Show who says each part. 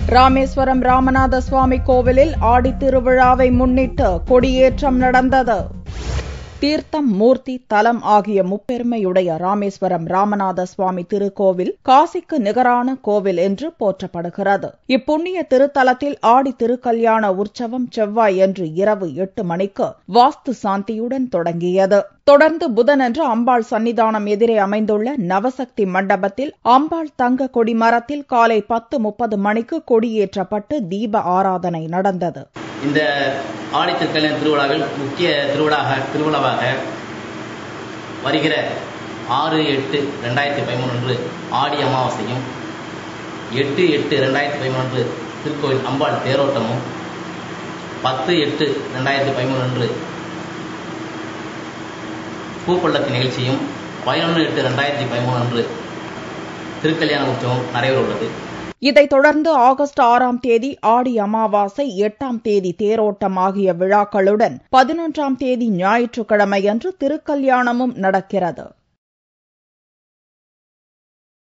Speaker 1: ராமேஸ்வரம் ராமநாத சுவாமி கோவிலில் ஆடித் திருவிழாவை முன்னிட்டு கொடியேற்றம் நடந்தது தீர்த்தம் மூர்த்தி தலம் ஆகிய முப்பெருமையுடைய ராமேஸ்வரம் ராமநாத சுவாமி திருக்கோவில் காசிக்கு நிகரான கோவில் என்று போற்றப்படுகிறது இப்புண்ணிய திருத்தலத்தில் ஆடி திருக்கல்யாண உற்சவம் செவ்வாய் என்று இரவு எட்டு மணிக்கு வாஸ்து சாந்தியுடன் தொடங்கியது தொடர்ந்து புதனன்று அம்பாள் சன்னிதானம் எதிரே அமைந்துள்ள நவசக்தி மண்டபத்தில் அம்பாள் தங்க கொடி மரத்தில் காலை பத்து முப்பது மணிக்கு கொடியேற்றப்பட்டு தீப ஆராதனை நடந்தது
Speaker 2: இந்த ஆடி திருக்கல்யாண திருவிழாவில் முக்கிய திருவிழாக திருவிழாவாக வருகிற ஆறு எட்டு ரெண்டாயிரத்தி பதிமூணு அன்று ஆடி அமாவாசையும் எட்டு எட்டு ரெண்டாயிரத்தி பதிமூணு அன்று திருக்கோவில் அம்பாள் தேரோட்டமும் பத்து எட்டு ரெண்டாயிரத்தி பதிமூணு அன்று பூப்பள்ளத்து நிகழ்ச்சியும் பதினொன்று எட்டு ரெண்டாயிரத்தி பதிமூணு அன்று திருக்கல்யாண உற்சவம் நடைபெற உள்ளது
Speaker 1: இதைத் தொடர்ந்து ஆகஸ்ட் ஆறாம் தேதி ஆடி அமாவாசை எட்டாம் தேதி தேரோட்டம் ஆகிய விழாக்களுடன் பதினொன்றாம் தேதி ஞாயிற்றுக்கிழமையன்று திருக்கல்யாணமும் நடக்கிறது